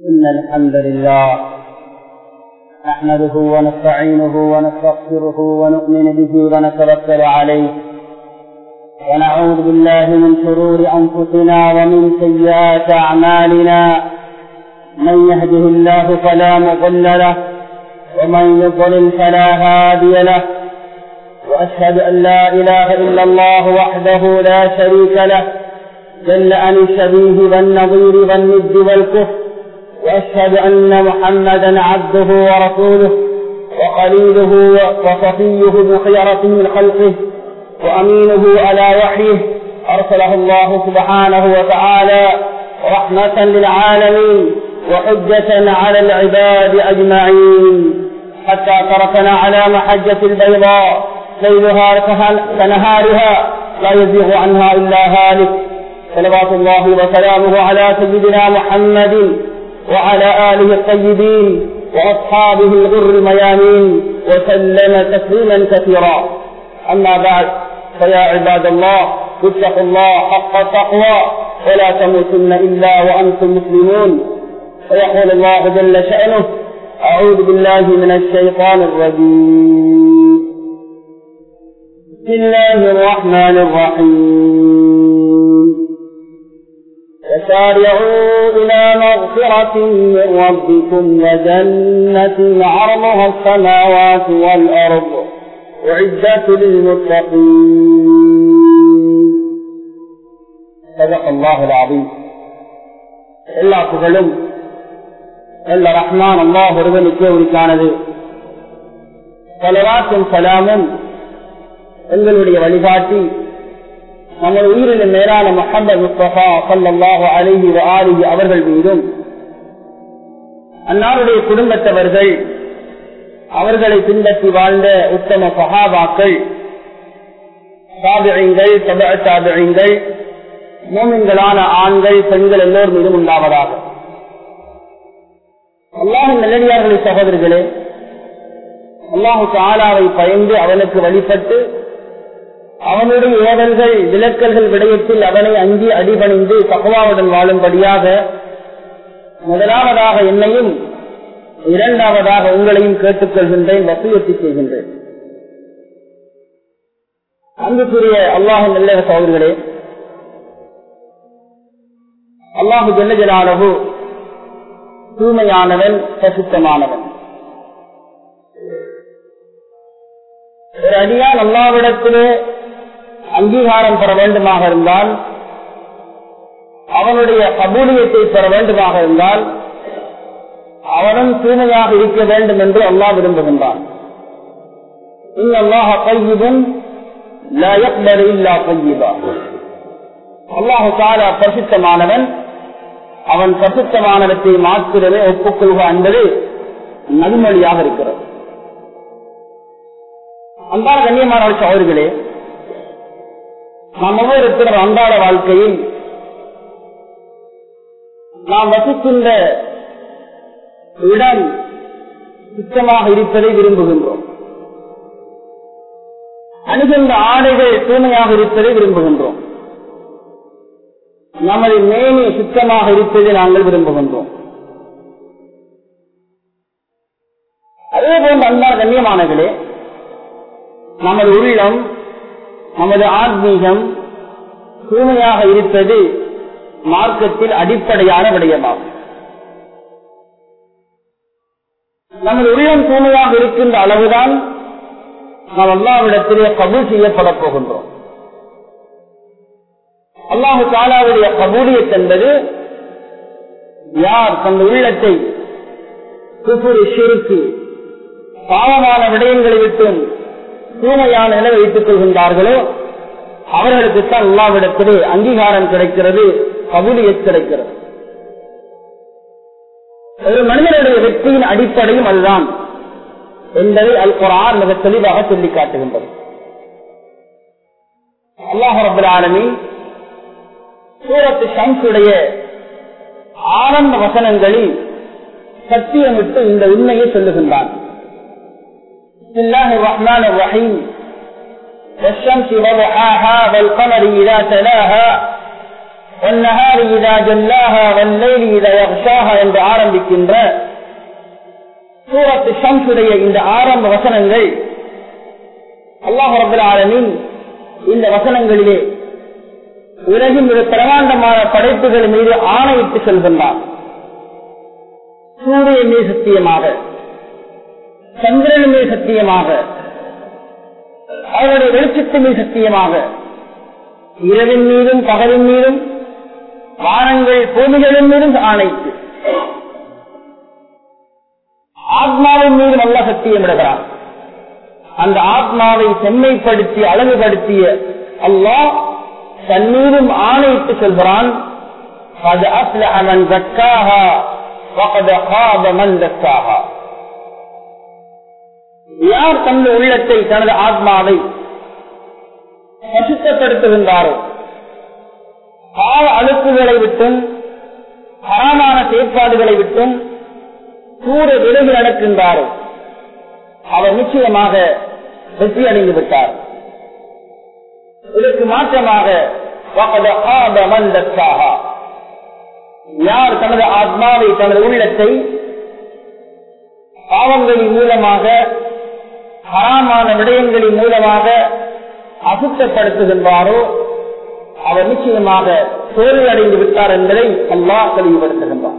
إن الحمد لله نحمده ونستعينه ونستغفره ونؤمن به ونتوكل عليه ونعوذ بالله من شرور أنفسنا ومن سيئات أعمالنا من يهده الله فلا مضل له ومن يضلل فلا هادي له وأشهد أن لا إله إلا الله وحده لا شريك له جل عن الشبيه والنظير والند والكفر وأشهد أن محمدا عبده ورسوله وقليله وصفيه بخيرة من خلقه وأمينه على وحيه أرسله الله سبحانه وتعالى رحمة للعالمين وحجة على العباد أجمعين حتى تركنا على محجة البيضاء ليلها كنهارها لا يزيغ عنها إلا هالك صلوات الله وسلامه على سيدنا محمد وعلى آله الطيبين وأصحابه الغر الميامين وسلم تسليما كثيرا أما بعد فيا عباد الله اتقوا الله حق التقوى ولا تموتن إلا وأنتم مسلمون ويقول الله جل شأنه أعوذ بالله من الشيطان الرجيم بسم الله الرحمن الرحيم وسارعوا إلى مغفرة من ربكم وجنة عرضها السماوات والأرض أعدت للمتقين صدق الله العظيم எல்லா புகழும் எல்லா ரஹ்மான் அல்லாஹ் ஒருவனுக்கே உரிக்கானது பலவாக்கும் சலாமும் எங்களுடைய வழிகாட்டி நமது உயிரின் மேலான முகமது முஸ்தபா சல்லாஹு அலிஹி ஆலிஹி அவர்கள் மீதும் அன்னாருடைய குடும்பத்தவர்கள் அவர்களை பின்பற்றி வாழ்ந்த உத்தம சகாபாக்கள் சாபியங்கள் தப சாபியங்கள் மோமின்களான ஆண்கள் பெண்கள் எல்லோர் மீதும் உண்டாவதாக அல்லாஹின் நல்லடியார்களை சகோதரர்களே அல்லாஹு ஆலாவை பயந்து அவனுக்கு வழிபட்டு அவனுடைய ஏவல்கள் விலக்கல்கள் விடயத்தில் அவனை அங்கி அடிபணிந்து தகவாவுடன் வாழும்படியாக முதலாவதாக என்னையும் இரண்டாவதாக உங்களையும் கேட்டுக்கொள்கின்றேன் வசூயத்தை செய்கின்றேன் அன்புக்குரிய அல்லாஹு நல்ல சகோதரர்களே அல்லாஹு ஜெல்லஜலானவு தூய்மையானவன் பிரசித்தமானவன் ஒரு அடியான் அல்லாவிடத்திலே அங்கீகாரம் பெற வேண்டுமாக இருந்தால் அவனுடைய கபூலியத்தை பெற வேண்டுமாக இருந்தால் அவனும் தூய்மையாக இருக்க வேண்டும் என்று அல்லாஹ் விரும்புகின்றான் அல்லாஹு தாலா பிரசித்தமானவன் அவன் பிரசித்தமானவற்றை மாத்திரமே ஒப்புக்கொள்வா என்பது நடுமொழியாக இருக்கிறது அன்பான கண்ணியமான சகோதரிகளே நாம் ஒவ்வொருத்தரும் அன்றாட வாழ்க்கையில் நாம் வசிக்கின்ற இடம் சுத்தமாக இருப்பதை விரும்புகின்றோம் அணுகின்ற ஆடைகள் தூய்மையாக இருப்பதை விரும்புகின்றோம் நமது மேனி சுத்தமாக இருப்பதை நாங்கள் விரும்புகின்றோம் அதே போன்ற அன்பான கண்ணியமானங்களே நமது உள்ளம் நமது ஆத்மீகம் தூய்மையாக இருப்பது மார்க்கத்தில் அடிப்படையான விடயமாகும் நமது உள்ளம் தூய்மையாக இருக்கின்ற அளவுதான் நாம் அல்லாவிடத்திலே கபூல் செய்யப்பட போகின்றோம் அல்லாஹு தாலாவுடைய கபூலியத் என்பது யார் தந்த உள்ளத்தை குபுரி சிறுக்கு பாவமான விடயங்களை விட்டும் தூய்மையான நிலை வைத்துக் கொள்கின்றார்களோ அவர்களுக்குத்தான் அல்லாவிடத்திலே அங்கீகாரம் கிடைக்கிறது கபூலியத் கிடைக்கிறது ஒரு மனிதனுடைய வெற்றியின் அடிப்படையும் அதுதான் என்பதை அல் குரான் மிக தெளிவாக சொல்லி காட்டுகின்றது அல்லாஹ் ரபுல் ஆலமி சூரத்து ஷம்சுடைய ஆரம்ப வசனங்களில் சத்தியமிட்டு இந்த உண்மையை சொல்லுகின்றான் الرحمن الرحيم والشمس وضحاها والقمر إذا تلاها والنهار إذا جلاها والليل إذا يغشاها என்று ஆரம்பிக்கின்ற சூரத்து ஷம்சுடைய இந்த ஆரம்ப வசனங்கள் அல்லாஹ் ரபுல் ஆலமின் இந்த வசனங்களிலே உலகின் ஒரு பிரமாண்டமான படைப்புகள் மீது ஆணையிட்டு செல்கின்றார் சூரியன் மீது சத்தியமாக சந்திரன் மீது சத்தியமாக அவருடைய வெளிச்சத்தின் மீது சத்தியமாக இரவின் மீதும் பகலின் மீதும் வானங்கள் பூமிகளின் மீதும் ஆணைத்து ஆத்மாவின் மீது நல்ல சத்தியம் விடுகிறார் அந்த ஆத்மாவை செம்மைப்படுத்தி அழகுபடுத்திய அல்லாஹ் தன் மீதும் ஆணையிட்டு சொல்கிறான் அது அஸ்ல அவன் தக்காகா யார் தனது உள்ளத்தை தனது ஆத்மாவை பசுத்தப்படுத்துகின்றாரோ பாவ அழுக்குகளை விட்டும் ஹராமான செயற்பாடுகளை விட்டும் கூட விலகி நடக்கின்றாரோ அவர் நிச்சயமாக வெற்றி அடைந்து விட்டார் இதற்கு மாற்றமாக யார் தனது ஆத்மாவை தனது உள்ளத்தை பாவங்களின் மூலமாக ஹராமான விடயங்களின் மூலமாக அசுத்தப்படுத்துகின்றாரோ அவர் நிச்சயமாக தோல்வி அடைந்து விட்டார் என்பதை அல்லாஹ் தெளிவுபடுத்துகின்றார்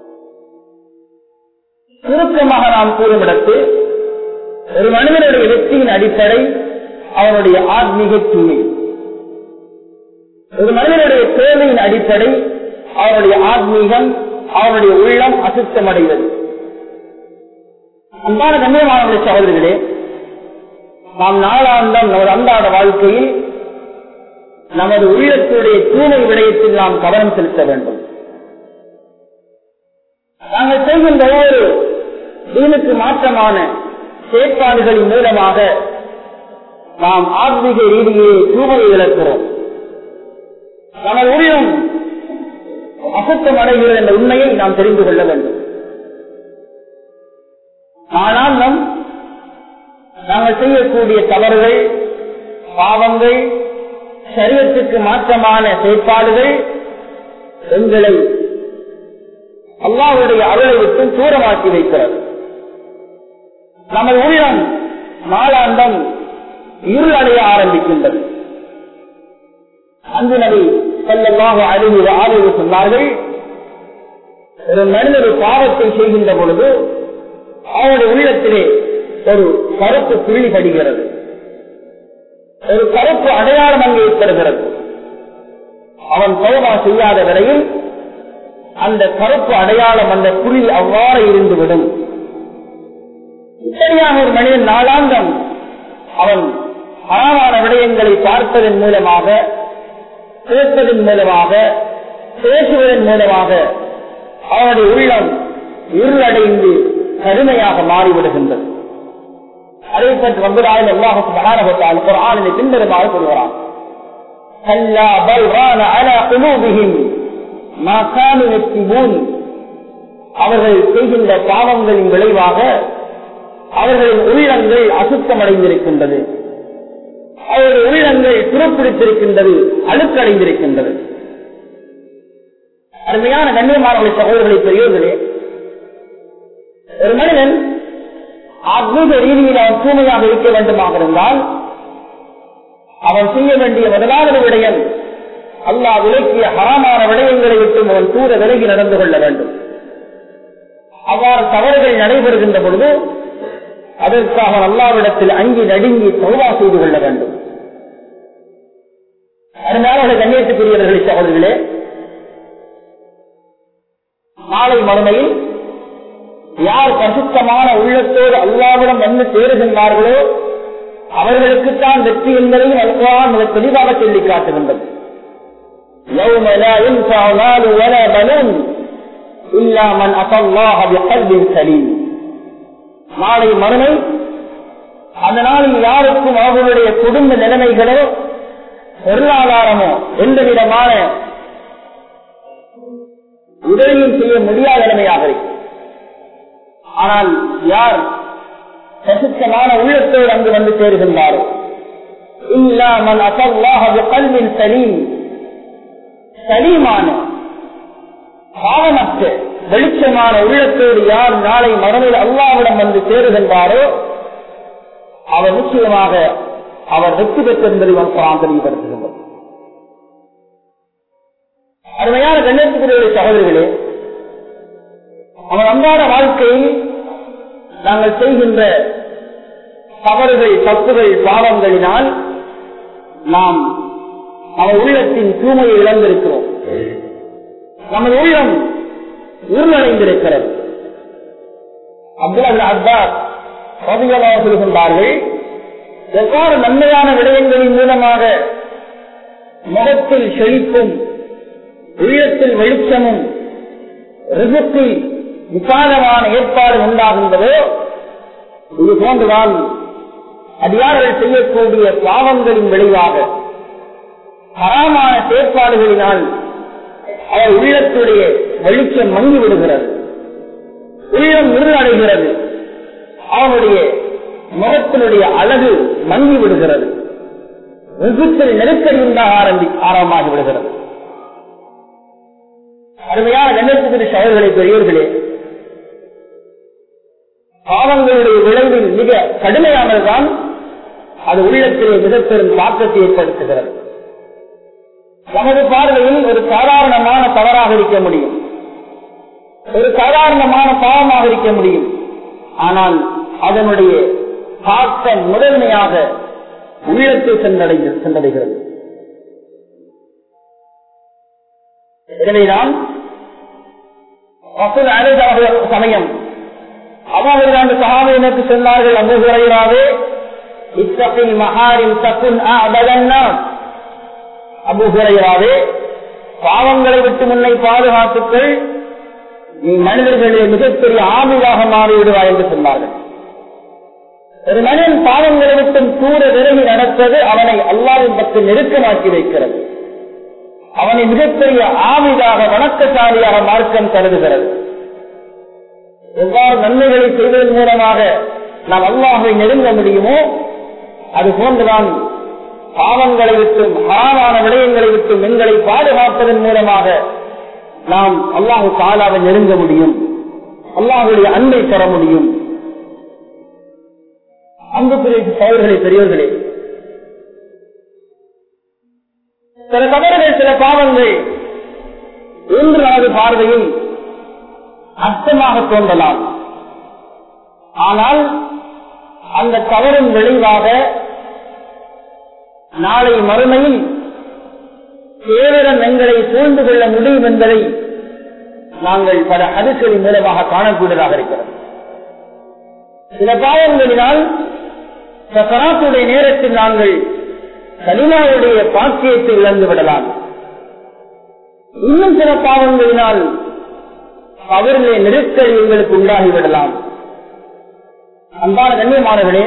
சுருக்கமாக நாம் கூறுமிடத்து ஒரு மனிதனுடைய வெற்றியின் அடிப்படை அவனுடைய ஆத்மீக தூய்மை ஒரு மனிதனுடைய தேவையின் அடிப்படை அவனுடைய ஆத்மீகம் அவனுடைய உள்ளம் அசுத்தமடைவது அன்பான கண்ணியமான சகோதரர்களே நாம் நாளாந்தம் நமது அன்றாட வாழ்க்கையில் நமது உள்ளத்துடைய தூய்மை விடயத்தில் நாம் கவனம் செலுத்த வேண்டும் நாங்கள் செய்கின்ற ஒவ்வொரு தீனுக்கு மாற்றமான செயற்பாடுகளின் மூலமாக நாம் ஆத்மீக ரீதியிலே தூய்மையை இழக்கிறோம் நமது உள்ளம் அசுத்தம் அடைகிறது என்ற உண்மையை நாம் தெரிந்து கொள்ள வேண்டும் ஆனால் நம் நாங்கள் செய்யக்கூடிய தவறுகள் பாவங்கள் சரீரத்துக்கு மாற்றமான செயற்பாடுகள் எங்களை அல்லாவுடைய அருளை விட்டு தூரமாக்கி வைக்கிறது நமது உள்ளம் நாளாந்தம் இருளடைய ஆரம்பிக்கின்றது அன்பு நபி செல்லமாக அறிவு ஆதரவு சொன்னார்கள் ஒரு மனிதர் பாவத்தை செய்கின்ற பொழுது அவனுடைய உள்ளத்திலே ஒரு கருப்பு புள்ளி படுகிறது ஒரு கருப்பு அடையாளம் அங்கே ஏற்படுகிறது அவன் சோமா செய்யாத வரையில் அந்த கருப்பு அடையாளம் அந்த புள்ளி அவ்வாறு இருந்துவிடும் இப்படியாக ஒரு மனிதன் நாளாந்தம் அவன் அறமான விடயங்களை பார்ப்பதன் மூலமாக கேட்பதன் மூலமாக பேசுவதன் மூலமாக அவனுடைய உள்ளம் இருளடைந்து கடுமையாக மாறிவிடுகின்றது அதை பற்றி வந்ததால் அல்லாஹுக்கு மகானகத்தால் குரானினை பின்வருமாறு சொல்கிறான் كلا بل ران على قلوبهم ما كانوا يكسبون அவர்கள் செய்கின்ற பாவங்களின் விளைவாக அவர்களின் உள்ளங்கள் அசுத்தமடைந்திருக்கின்றது அவருடைய உள்ளங்கள் துறப்பிடித்திருக்கின்றது அழுக்கடைந்திருக்கின்றது அருமையான கண்ணியமானவர்களை சகோதரர்களை பெரியவர்களே ஒரு மனிதன் ஆத்மீக ரீதியில் அவன் தூய்மையாக இருக்க வேண்டுமாக இருந்தால் அவன் செய்ய வேண்டிய முதலாவது விடயம் அல்லாஹ் விலக்கிய ஹராமான விடயங்களை விட்டு அவன் தூர விலகி நடந்து கொள்ள வேண்டும் அவ்வாறு தவறுகள் நடைபெறுகின்ற பொழுது அதற்காக அல்லாவிடத்தில் அங்கி நடுங்கி சௌவா செய்து கொள்ள வேண்டும் அதனால கண்ணியத்துக்குரியவர்களை சகோதரர்களே நாளை மறுமையில் யார் பசுத்தமான உள்ளத்தோடு அல்லாவிடம் வந்து சேருகின்றார்களோ அவர்களுக்குத்தான் வெற்றி என்பதையும் அல்குவான் மிக தெளிவாக சொல்லி காட்டுகின்றது يوم لا ينفع مال ولا بنون إلا من أتى الله بقلب سليم நாளை மறுமை அந்த நாளில் யாருக்கும் அவர்களுடைய குடும்ப நிலைமைகளோ பொருளாதாரமோ எந்த விதமான உதவியும் செய்ய முடியாத நிலைமையாக இருக்கு ஆனால் யார் பிரசித்தமான உள்ளத்தோடு அங்கு வந்து சேருகின்றாரோ இல்லாமல் அசல்லாக கல்வின் சலீம் சலீமான பாவமற்ற வெளிச்சமான உள்ளத்தோடு யார் நாளை மறுமையில் அல்லாவிடம் வந்து சேருகின்றாரோ அவர் நிச்சயமாக அவர் வெற்றி பெற்ற என்பதை குரான் தெளிவுபடுத்துகின்றது அருமையான கண்ணியத்துக்குரிய சகோதரிகளே அவர் அன்றாட வாழ்க்கையில் நாங்கள் செய்கின்ற தவறுகள் தப்புகள் பாவங்களினால் நாம் அவர் உள்ளத்தின் தூய்மையை இழந்திருக்கிறோம் நமது உள்ளம் உருளடைந்திருக்கிறது அப்துல் அப்பாஸ் ரவிகளாக சொல்கின்றார்கள் எவ்வாறு நன்மையான விடயங்களின் மூலமாக முகத்தில் செழிப்பும் உள்ளத்தில் வெளிச்சமும் ரிசுக்கில் விசாலமான ஏற்பாடு உண்டாகின்றதோ இது போன்றுதான் அடியார்கள் செய்யக்கூடிய பாவங்களின் விளைவாக தரமான செயற்பாடுகளினால் அவர் உள்ளத்துடைய வெளிச்சம் மங்கி விடுகிறது உள்ளம் இருளடைகிறது அவனுடைய முகத்தினுடைய அழகு மங்கி விடுகிறது ரிசுக்கில் நெருக்கடி உண்டாக ஆரம்பி ஆரம்பமாகி விடுகிறது அருமையான கண்ணத்துக்கு சகோதரர்களை பெரியவர்களே பாவங்களுடைய விளைவில் மிக கடுமையானதுதான் அது உள்ளத்திலே மிக பெரும் தாக்கத்தை ஏற்படுத்துகிறது நமது பார்வையில் ஒரு சாதாரணமான தவறாக இருக்க முடியும் ஒரு சாதாரணமான பாவமாக இருக்க முடியும் ஆனால் அதனுடைய தாக்கம் முதன்மையாக உள்ளத்தை சென்றடைந்து சென்றடைகிறது எனவேதான் வசூல் அழைதாக சமயம் அவர்கள் அந்த சகாவினருக்கு சொன்னார்கள் அங்கு குறைகிறாவே இத்தப்பில் மகாரின் தப்புன் அபு குறைகிறாவே பாவங்களை விட்டு முன்னை பாதுகாத்துக்கள் நீ மனிதர்களே மிகப்பெரிய ஆமிலாக மாறிவிடுவாய் என்று சொன்னார்கள் ஒரு மனிதன் பாவங்களை விட்டும் தூர விலகி நடப்பது அவனை அல்லாவின் பக்கம் நெருக்கமாக்கி வைக்கிறது அவனை மிகப்பெரிய ஆவிதாக வணக்கசாலியாக மார்க்கம் கருதுகிறது எவ்வாறு நன்மைகளை செய்வதன் மூலமாக நாம் அல்லாஹை நெருங்க முடியுமோ அது போன்றுதான் பாவங்களை விட்டும் ஹராமான விடயங்களை விட்டும் எங்களை பாதுகாப்பதன் மூலமாக நாம் அல்லாஹு காலாவை நெருங்க முடியும் அல்லாஹுடைய அன்பை பெற முடியும் அன்புக்குரிய சோழர்களே பெரியவர்களே சில தவறுகள் சில பாவங்கள் இன்று நமது பார்வையில் அர்த்தமாக தோன்றலாம் ஆனால் அந்த தவறின் விளைவாக நாளை மறுமையில் கேவலம் எங்களை சூழ்ந்து கொள்ள முடியும் என்பதை நாங்கள் பல அடுக்களின் மூலமாக காணக்கூடியதாக இருக்கிறது சில பாவங்களினால் சக்கராத்துடைய நேரத்தில் நாங்கள் கலிமாவுடைய பாக்கியத்தை இழந்து விடலாம் இன்னும் சில பாவங்களினால் அவர்களே நெருக்கடி எங்களுக்கு உண்டாகிவிடலாம் அன்பான கண்ணியமானவர்களே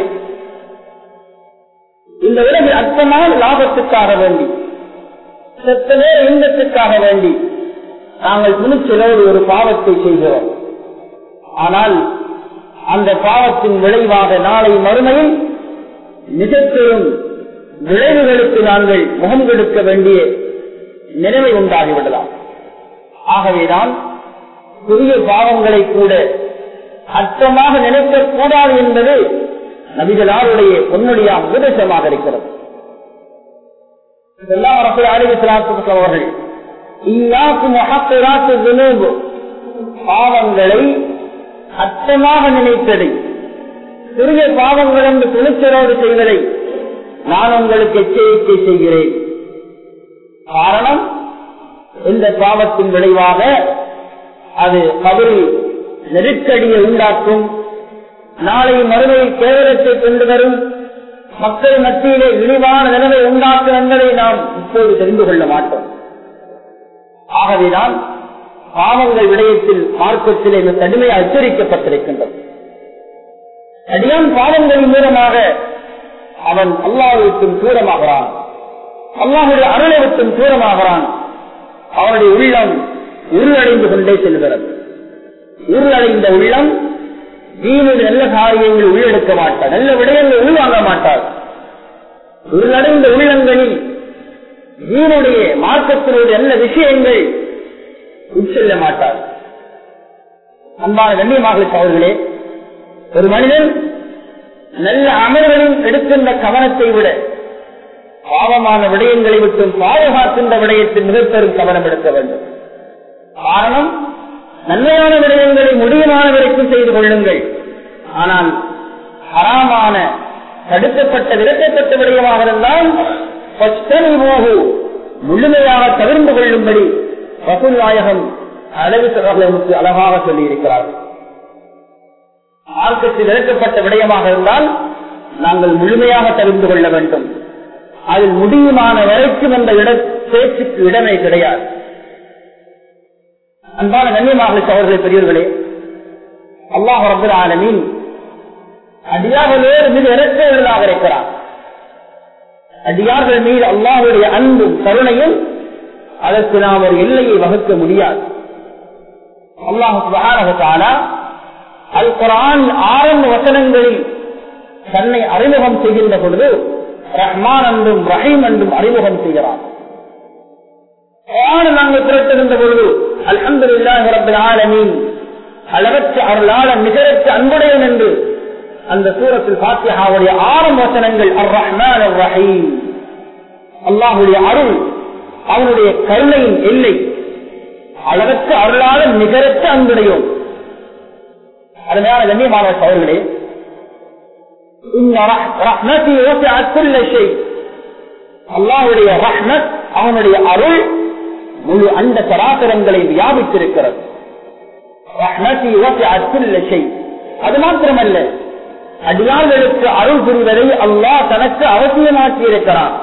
இந்த உலகில் அற்பமான லாபத்துக்காக வேண்டி செத்தவே இன்பத்துக்காக வேண்டி நாங்கள் துணிச்சலோடு ஒரு பாவத்தை செய்கிறோம் ஆனால் அந்த பாவத்தின் விளைவாக நாளை மறுமையில் மிகப்பெரும் விளைவுகளுக்கு நாங்கள் முகம் கொடுக்க வேண்டிய நிலைமை உண்டாகிவிடலாம் ஆகவேதான் புதிய பாவங்களை கூட அர்த்தமாக நினைக்கக் கூடாது என்பது நபிகளாருடைய பொன்னுடைய உபதேசமாக இருக்கிறது இதெல்லாம் அவர்கள் பாவங்களை அச்சமாக நினைத்ததை சிறிய பாவங்கள் என்று துணிச்சலோடு செய்வதை நான் உங்களுக்கு எச்சரிக்கை செய்கிறேன் காரணம் இந்த பாவத்தின் விளைவாக அது கபரில் நெருக்கடியை உண்டாக்கும் நாளை மறுமை கேவலத்தை கொண்டு வரும் மக்கள் மத்தியிலே இழிவான நிலைமை உண்டாக்கும் என்பதை நாம் இப்போது தெரிந்து கொள்ள மாட்டோம் ஆகவேதான் பாவங்கள் விடயத்தில் மார்க்கத்திலே மிக கடுமையாக எச்சரிக்கப்பட்டிருக்கின்றது அடியான் பாவங்களின் மூலமாக அவன் அல்லாவிற்கும் தூரமாகிறான் அல்லாஹுடைய அருளை விட்டும் தூரமாகிறான் அவனுடைய உள்ளம் இருளடைந்து கொண்டே செல்கிறது இருளடைந்த உள்ளம் தீனுடைய நல்ல காரியங்கள் உள்ளெடுக்க மாட்டார் நல்ல விடயங்கள் உள்வாங்க மாட்டார் இருளடைந்த உள்ளங்களில் வீணுடைய மார்க்கத்தினுடைய நல்ல விஷயங்கள் உட்செல்ல மாட்டார் அன்பான கண்ணியமாக அவர்களே ஒரு மனிதன் நல்ல அமல்களில் எடுக்கின்ற கவனத்தை விட பாவமான விடயங்களை விட்டும் பாதுகாக்கின்ற விடயத்தில் மிகப்பெரும் கவனம் எடுக்க வேண்டும் காரணம் நன்மையான விடயங்களை முடியுமான வரைக்கும் செய்து கொள்ளுங்கள் ஆனால் ஹராமான தடுக்கப்பட்ட விரட்டப்பட்ட விடயமாக இருந்தால் முழுமையாக தவிர்ந்து கொள்ளும்படி வசூல் நாயகம் அளவு சகோதரனுக்கு அழகாக சொல்லி இருக்கிறார்கள் மார்க்கத்தில் விளக்கப்பட்ட விடயமாக இருந்தால் நாங்கள் முழுமையாக தெரிந்து கொள்ள வேண்டும் அதில் முடியுமான வரைக்கும் அந்த இட பேச்சுக்கு இடமே கிடையாது அன்பான கண்ணியமாக அவர்களை பெரியவர்களே அல்லாஹ் ரபுல் ஆலமீன் அடியார்களோடு மிக இறக்கவர்களாக இருக்கிறார் அடியார்கள் மீது அல்லாஹுடைய அன்பும் கருணையும் அதற்கு நாம் ஒரு எல்லையை வகுக்க முடியாது அல்லாஹு அல் குரான் ஆரம்ப வசனங்களில் தன்னை அறிமுகம் செய்கின்ற பொழுது ரஹ்மான் என்றும் ரஹீம் என்றும் அறிமுகம் செய்கிறார் நாங்கள் திரட்டுகின்ற பொழுது அல்ஹந்து ஆலமீன் அளவற்ற அருளாளன் நிகரற்ற அன்புடையன் என்று அந்த சூரத்தில் பாத்தியாவுடைய ஆரம்ப வசனங்கள் அர் ரஹ்மான் அர் ரஹீம் அல்லாஹுடைய அருள் அவனுடைய கருணையின் எல்லை அளவற்ற அருளாளன் நிகரற்ற அன்புடையோம் அருமையான கண்ணியமான சோழர்களே அல்லாவுடைய ரஹ்மத் அவனுடைய அருள் முழு அந்த சராசரங்களை வியாபித்திருக்கிறது அது மாத்திரமல்ல அடியார்களுக்கு அருள் புரிவதை அல்லாஹ் தனக்கு அவசியமாக்கி இருக்கிறான்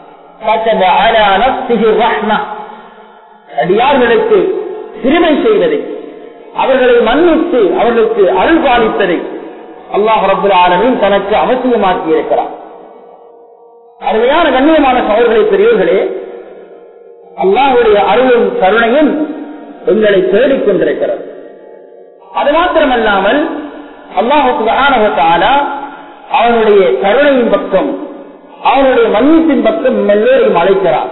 அடியார்களுக்கு சிறுமை செய்வதை அவர்களை மன்னித்து அவர்களுக்கு அருள் பாலிப்பதை அல்லாஹ் ரபுல் ஆலமின் தனக்கு அவசியமாக்கி இருக்கிறார் அருமையான கண்ணியமான சோழர்களை பெரியவர்களே அல்லாஹுடைய அருளும் கருணையும் எங்களை தேடிக் கொண்டிருக்கிறது அது மாத்திரமல்லாமல் அல்லாஹால அவனுடைய கருணையின் பக்கம் அவனுடைய மன்னிப்பின் பக்கம் எல்லோரையும் அழைக்கிறார்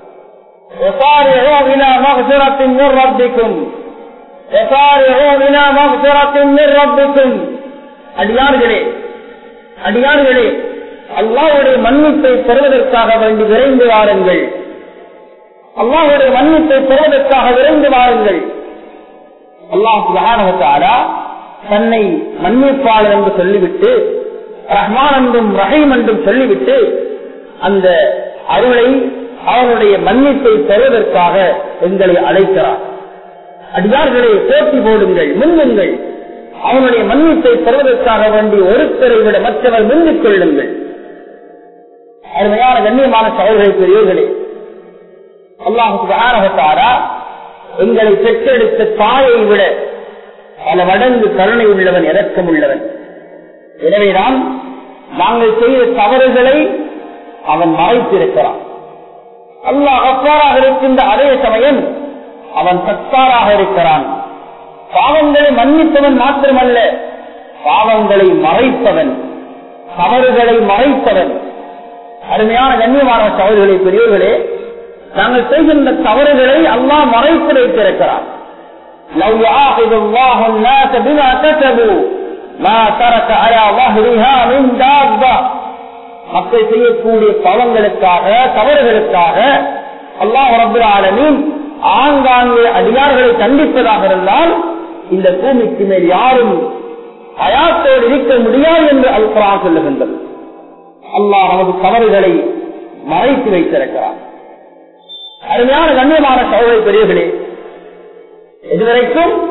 அடியார்களே அடியார்களே அல்லாவுடைய மன்னிப்பை பெறுவதற்காக வேண்டி விரைந்து வாருங்கள் அல்லாவுடைய மன்னிப்பை பெறுவதற்காக விரைந்து வாருங்கள் அல்லாஹாலா தன்னை மன்னிப்பாளர் என்று சொல்லிவிட்டு ரஹ்மான் என்றும் ரஹீம் என்றும் சொல்லிவிட்டு அந்த அருளை அவனுடைய மன்னிப்பை பெறுவதற்காக எங்களை அழைக்கிறார் அடியார்களை போட்டி போடுங்கள் முன்னுங்கள் அவனுடைய மன்னிப்பை பெறுவதற்காக வேண்டி ஒருத்தரை விட மற்றவர் முந்திக் கொள்ளுங்கள் அருமையான கண்ணியமான சகோதரை பெரியவர்களே அல்லாஹாரா எங்களை பெற்றெடுத்த தாயை விட பல மடங்கு கருணை உள்ளவன் இறக்கம் உள்ளவன் எனவேதான் நாங்கள் செய்த தவறுகளை அவன் மறைத்திருக்கிறான் அல்லாஹ் அப்பாராக இருக்கின்ற அதே சமயம் அவன் சத்தாராக இருக்கிறான் பாவங்களை மன்னிப்பவன் மாத்திரமல்ல பாவங்களை மறைப்பவன் தவறுகளை மறைப்பவன் அருமையான கண்ணியமான சவறுகளை பெரியவர்களே நாங்கள் செய்கின்ற தவறுகளை அல்லாஹ் மறைத்து வைத்திருக்கிறான் لو يعاقب الله الناس بما كسبوا ما ترك على ظهرها من دابة மக்கள் செய்யக்கூடிய பாவங்களுக்காக தவறுகளுக்காக அல்லாஹ் ரபுல் ஆலமீன் ஆங்காங்கே அடியார்களை கண்டிப்பதாக இருந்தால் இந்த பூமிக்கு மேல் யாரும் அயாத்தோடு இருக்க முடியாது என்று அல்பரா சொல்லுகின்றது அல்லாஹ் நமது தவறுகளை மறைத்து வைத்திருக்கிறார் அருமையான கண்ணியமான சகோதரி பெரியர்களே இதுவரைக்கும்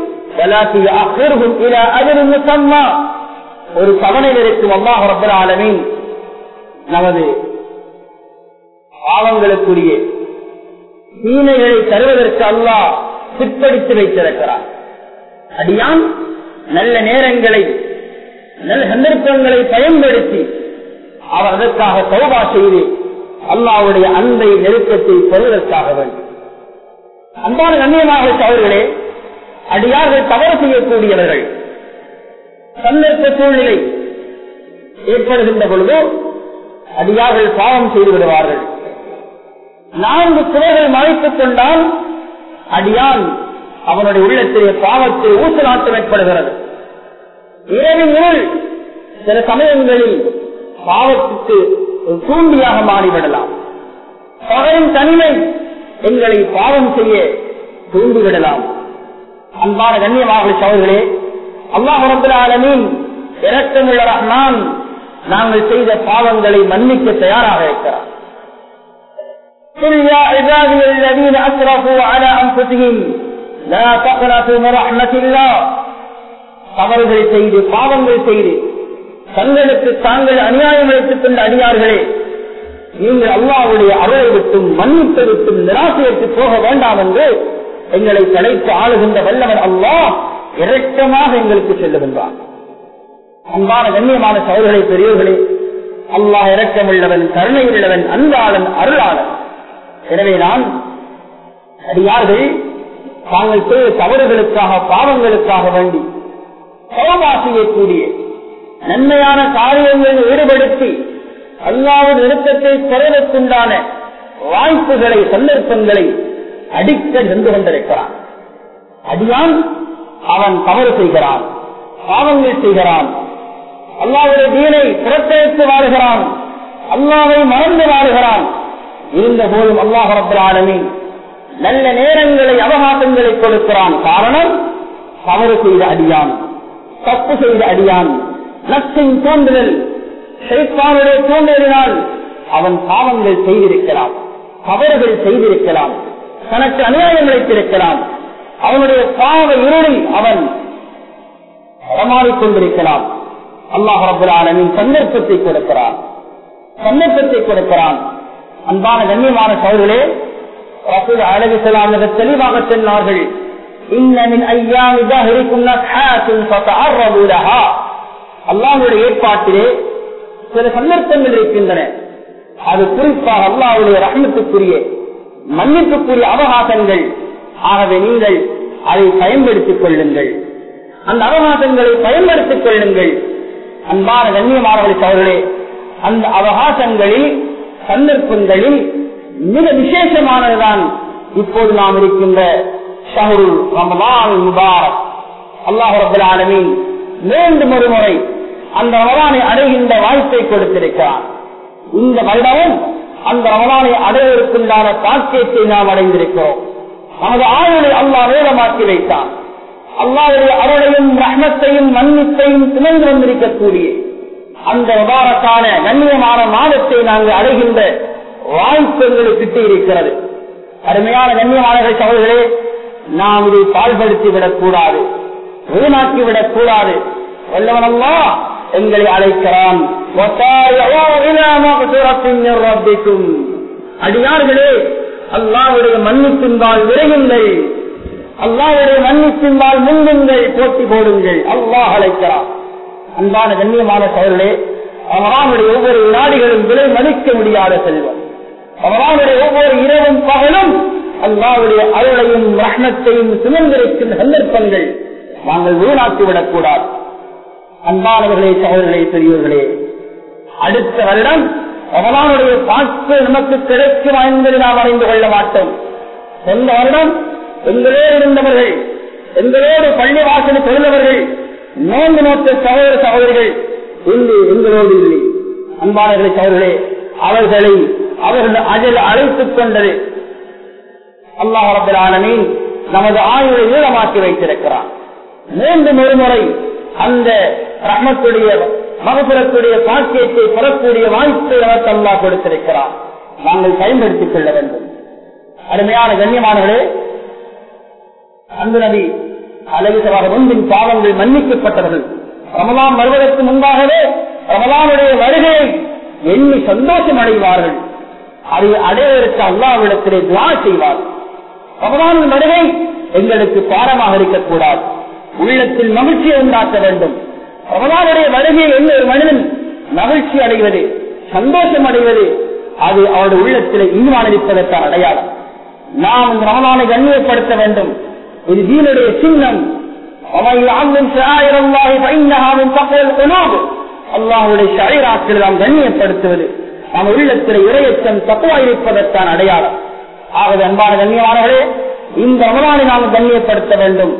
ஒரு தவணையில் இருக்கும் அல்லாஹ் ரப்பல் ஆலமீன் நமது பாவங்களுக்குரிய தீமைகளை தருவதற்கு அல்லாஹ் சிற்படித்து வைத்திருக்கிறார் அடியான் நல்ல நேரங்களை நல்ல சந்தர்ப்பங்களை பயன்படுத்தி அவர் அதற்காக சௌபா செய்து அல்லாவுடைய அன்பை நெருக்கத்தை பெறுவதற்காக வேண்டும் அன்பான கண்ணியமாக அவர்களே அடியார்கள் தவறு செய்யக்கூடியவர்கள் சந்தர்ப்ப சூழ்நிலை ஏற்படுகின்ற பொழுது அடியார்கள் பாவம் செய்து விடுவார்கள் நான்கு சுவைகள் மறைத்துக் கொண்டால் அடியான் அவனுடைய உள்ளத்திலே பாவத்தை ஊசலாட்டம் ஏற்படுகிறது இரவின் இருள் சில சமயங்களில் பாவத்துக்கு ஒரு தூண்டியாக மாறிவிடலாம் பகலின் தனிமை எங்களை பாவம் செய்ய தூண்டிவிடலாம் அன்பான கண்ணியமாக சோழர்களே அல்லாஹ் ரபுல்லாலமின் இரக்கமுள்ள ரஹ்மான் நாங்கள் செய்த பாவங்களை மன்னிக்க தயாராக இருக்கிறார் قل يا عبادي الذين اسرفوا على انفسهم لا تقنطوا من رحمه الله தவறுகள் செய்து பாவங்கள் செய்து தங்களுக்கு தாங்கள் அநியாயம் வைத்துக் கொண்ட அடியார்களே நீங்கள் அல்லாவுடைய அருளை விட்டும் மன்னித்து விட்டும் நிராசையிற்கு போக வேண்டாம் என்று எங்களை தலைத்து ஆளுகின்ற வல்லவன் அல்லாஹ் இரக்கமாக எங்களுக்கு செல்லுகின்றான் அன்பான கண்ணியமான சோழர்களை பெரியவர்களே அல்லாஹ் இரக்கமுள்ளவன் கருணை உள்ளவன் அன்பாளன் அருளாளன் எனவே நான் அடியார்கள் தாங்கள் செய்த தவறுகளுக்காக பாவங்களுக்காக வேண்டி சோபா செய்யக்கூடிய நன்மையான காரியங்களில் ஈடுபடுத்தி அல்லாவின் நிறுத்தத்தை பெறுவதற்குண்டான வாய்ப்புகளை சந்தர்ப்பங்களை அடிக்கடி சென்று கொண்டிருக்கிறான் அடியான் அவன் தவறு செய்கிறான் பாவங்கள் செய்கிறான் அல்லாவுடைய தீனை புறக்கணித்து வாழுகிறான் அல்லாவை மறந்து வாழுகிறான் இருந்த போதும் அல்லாஹ் ரப்பரானமே நல்ல நேரங்களை அவகாசங்களை கொடுக்கிறான் காரணம் தவறு செய்த அடியான் தப்பு செய்த அடியான் நச்சின் தோன்றுதல் ஷைத்தானுடைய தோன்றினால் அவன் பாவங்கள் செய்திருக்கலாம் தவறுகள் செய்திருக்கலாம் தனக்கு அநியாயம் வைத்திருக்கலாம் அவனுடைய பாவ இருளில் அவன் கொண்டிருக்கலாம் அல்லாஹ் ரபுல்லாலமின் சந்தர்ப்பத்தை கொடுக்கிறான் சந்தர்ப்பத்தை கொடுக்கிறான் அன்பான கண்ணியமான சோழர்களே ரசூல் அழகு செல்லாமல் தெளிவாக சொன்னார்கள் இன்னமின் ஐயா அல்லாஹுடைய ஏற்பாட்டிலே சில சந்தர்ப்பங்கள் இருக்கின்றன அது குறிப்பாக அல்லாவுடைய ரஹமத்துக்குரிய மன்னிப்புக்குரிய அவகாசங்கள் ஆகவே நீங்கள் அதை பயன்படுத்திக் கொள்ளுங்கள் அந்த அவகாசங்களை பயன்படுத்திக் கொள்ளுங்கள் அன்பான கண்ணியமானவர்கள் அவர்களே அந்த அவகாசங்களில் சந்தர்ப்பங்களில் மிக விசேஷமானதுதான் இப்போது நாம் இருக்கின்ற ஷஹருல் ரமலான் முபாரக் அல்லாஹ் ரபுல் ஆலமீன் மீண்டும் ஒரு முறை அந்த ரமலானை அடைகின்ற வாய்ப்பை கொடுத்திருக்கிறார் இந்த வருடமும் அந்த ரமலானை அடைவதற்குண்டான பாக்கியத்தை நாம் அடைந்திருக்கிறோம் நமது ஆயுளை அல்லாஹ் வேதமாக்கி வைத்தான் அல்லாவுடைய அருளையும் ரஹ்மத்தையும் மன்னிப்பையும் சுமந்து வந்திருக்கக்கூடிய அந்த விவாரத்தான கண்ணியமான மாதத்தை நாங்கள் அடைகின்ற வாய்ப்பு எங்களுக்கு கிட்டி இருக்கிறது அருமையான கண்ணியமானர்கள் சகோதரே நாம் இதை பால்படுத்தி விடக்கூடாது வீணாக்கி விடக்கூடாது வல்லவனல்லா எங்களை அழைக்கிறான் அடியார்களே அல்லாவுடைய மன்னிப்பின்பால் விரையுங்கள் அல்லாவுடைய மன்னிப்பின்பால் முன்னுங்கள் போட்டி போடுங்கள் அல்லாஹ் அழைக்கிறான் அன்பான கண்ணியமான சோழர்களே அவரானுடைய ஒவ்வொரு வினாடிகளும் விலை மதிக்க முடியாத செல்வம் அவரானுடைய ஒவ்வொரு இரவும் பகலும் அல்லாவுடைய அருளையும் ரஹ்னத்தையும் சுமந்திருக்கும் சந்தர்ப்பங்கள் நாங்கள் வீணாக்கிவிடக் கூடாது அன்பானவர்களே சகோதரர்களே பெரியவர்களே அடுத்த வருடம் அவனானுடைய பாக்கு நமக்கு கிடைக்கும் என்பதை நாம் அறிந்து கொள்ள மாட்டோம் சென்ற வருடம் எங்களோடு இருந்தவர்கள் எங்களோடு பள்ளி வாசல் தொழிலவர்கள் நோன்பு நோக்க சகோதர சகோதரிகள் இன்று எங்களோடு இல்லை அன்பானவர்களை சகோதரர்களே அவர்களை அவர்கள் அதில் அழைத்துக் கொண்டது அல்லாஹ் ரபுல் ஆலமீன் நமது ஆயுளை ஈழமாக்கி வைத்திருக்கிறான் மீண்டும் ஒரு முறை அந்த ரஹ்மத்துடைய மகபுரத்துடைய பாக்கியத்தை பெறக்கூடிய வாய்ப்பை நமக்கு அல்லா கொடுத்திருக்கிறார் நாங்கள் பயன்படுத்திக் கொள்ள வேண்டும் அருமையான கண்ணியமானவர்களே அன்பு நபி அழகுசவாக முன்பின் பாவங்கள் மன்னிக்கப்பட்டவர்கள் ரமலான் வருவதற்கு முன்பாகவே ரமலானுடைய வருகையை எண்ணி சந்தோஷம் அடைவார்கள் அதை அடைவதற்கு அல்லாவிடத்திலே துவா செய்வார் ரமலானின் வருகை எங்களுக்கு பாடமாக இருக்கக்கூடாது உள்ளத்தில் மகிழ்ச்சியை உண்டாக்க வேண்டும் ரமலானுடைய வருகையை எந்த ஒரு மனிதன் மகிழ்ச்சி அடைவது சந்தோஷம் அடைவது அது அவருடைய உள்ளத்தில் ஈமான் இருப்பதற்கான அடையாளம் நாம் இந்த ரமலானை கண்ணியப்படுத்த வேண்டும் இது தீனுடைய சின்னம் அல்லாஹுடைய ஷாயிராக்கள் நாம் கண்ணியப்படுத்துவது நம் உள்ளத்தில் இரையச்சம் தப்புவாயிருப்பதற்கான அடையாளம் ஆகவே அன்பான கண்ணியமானவர்களே இந்த ரமலானை நாம் கண்ணியப்படுத்த வேண்டும்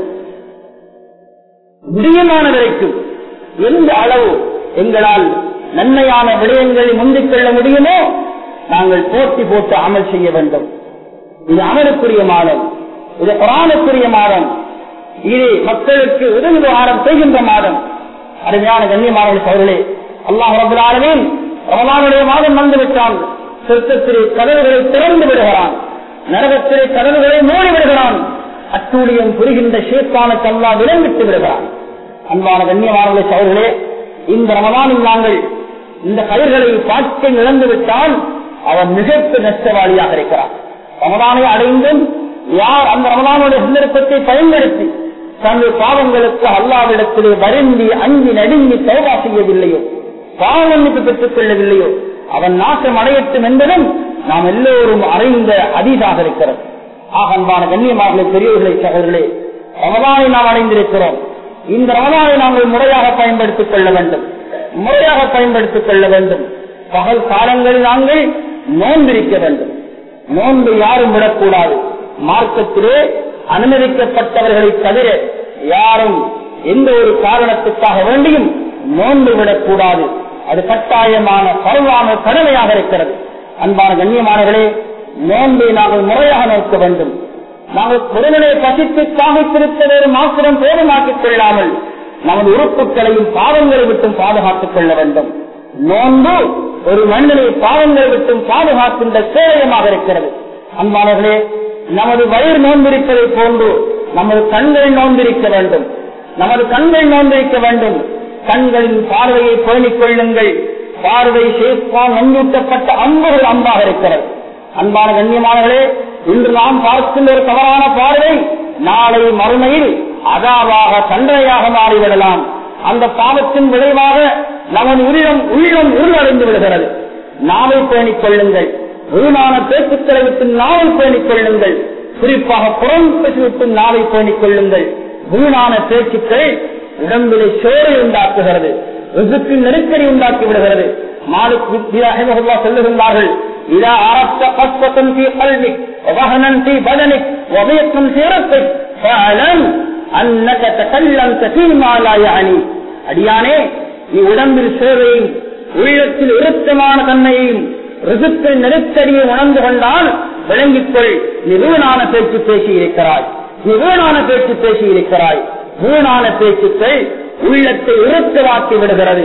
முடியமான வரைக்கும் எந்த அளவு எங்களால் நன்மையான விடயங்களை முந்திக் கொள்ள முடியுமோ நாங்கள் போட்டி போட்டு அமல் செய்ய வேண்டும் இது அமலுக்குரிய மாதம் இது குரானுக்குரிய மாதம் இது மக்களுக்கு உதவி விவகாரம் செய்கின்ற மாதம் அருமையான கண்ணியமான சோழர்களே அல்லாஹ் ரபுல்லாலுமே ரமலானுடைய மாதம் வந்துவிட்டான் சொர்க்கத்திலே கதவுகளை திறந்து விடுகிறான் நரகத்திலே கதவுகளை மூடி விடுகிறான் அட்டூழியம் புரிகின்ற ஷேத்தானுக்கு அல்லா விளம்பிட்டு விடுகிறான் அன்பான கண்ணியமானவர்களே சோழர்களே இந்த ரமலானில் நாங்கள் இந்த கயிர்களை பாட்டை இழந்துவிட்டால் அவன் மிகப்பெரிய நஷ்டவாளியாக இருக்கிறான் ரமதானை அடைந்தும் யார் அந்த ரமதானுடைய சந்தர்ப்பத்தை பயன்படுத்தி தங்கள் பாவங்களுக்கு அல்லாவிடத்திலே வருந்தி அஞ்சி நடுங்கி சோபா செய்யவில்லையோ பாவனுக்கு பெற்றுக் கொள்ளவில்லையோ அவன் நாசம் அடையட்டும் என்பதும் நாம் எல்லோரும் அறிந்த அதீதாக இருக்கிறது ஆக அன்பான கண்ணியமாக பெரியவர்களை சகோதரர்களே ரமதானை நாம் அடைந்திருக்கிறோம் இந்த ரமதானை நாங்கள் முறையாக பயன்படுத்திக் கொள்ள வேண்டும் முறையாக பயன்படுத்திக் கொள்ள வேண்டும் பகல் காலங்களில் நாங்கள் நோன்பிருக்க வேண்டும் நோன்பு யாரும் விடக்கூடாது மார்க்கத்திலே அனுமதிக்கப்பட்டவர்களை தவிர யாரும் எந்த ஒரு காரணத்துக்காக வேண்டியும் நோன்பு விடக்கூடாது அது கட்டாயமான பருவான கடமையாக இருக்கிறது அன்பான கண்ணியமானவர்களே நோன்பை நாங்கள் முறையாக நோக்க வேண்டும் நாங்கள் குரலை பசித்து தாகித்திருப்பதோடு மாத்திரம் போதுமாக்கிக் கொள்ளாமல் நமது உறுப்புகளையும் பாவங்களை விட்டும் பாதுகாத்துக் கொள்ள வேண்டும் நோன்பு ஒரு மனிதனை பாவங்களை விட்டும் பாதுகாக்கின்ற சேவையமாக இருக்கிறது அன்பானவர்களே நமது வயிறு நோன்பிருப்பதை போன்று நமது கண்கள் நோன்பிருக்க வேண்டும் நமது கண்கள் நோன்பிருக்க வேண்டும் கண்களின் பார்வையை பேணிக் கொள்ளுங்கள் பார்வை சேப்பான் நஞ்சூட்டப்பட்ட அம்புகள் அம்பாக இருக்கிறது அன்பான கண்ணியமானவர்களே இன்று நாம் பார்க்கின்ற ஒரு தவறான பார்வை நாளை மறுமையில் அதாவாக தண்டனையாக மாறிவிடலாம் அந்த பாவத்தின் விளைவாக நமது உள்ளம் உள்ளம் இருளடைந்து விடுகிறது நாவை பேணிக் கொள்ளுங்கள் வீணான பேச்சுக்களை விட்டு நாவை பேணிக் கொள்ளுங்கள் குறிப்பாக புறம் விட்டு நாவை பேணிக் கொள்ளுங்கள் வீணான பேச்சுக்கள் உடம்பிலே சோரை உண்டாக்குகிறது ரிசுக்கு நெருக்கடி உண்டாக்கி விடுகிறது மாலிக் வித்யா சொல்லுகின்றார்கள் إذا أردت قصة في قلبك ووهنا في بدنك وضيقا في رزقك فاعلم أنك تكلمت فيما لا يعني அடியானே நீ உடம்பில் சேவையும் உள்ளத்தில் இறுக்கமான தன்மையையும் ரிசுக்கள் நெருக்கடியை உணர்ந்து கொண்டால் விளங்கிக் கொள் நீ வீணான பேச்சு பேசி இருக்கிறாய் நீ வீணான பேச்சு பேசி இருக்கிறாய் வீணான பேச்சுக்கள் உள்ளத்தை இறுக்கமாக்கி விடுகிறது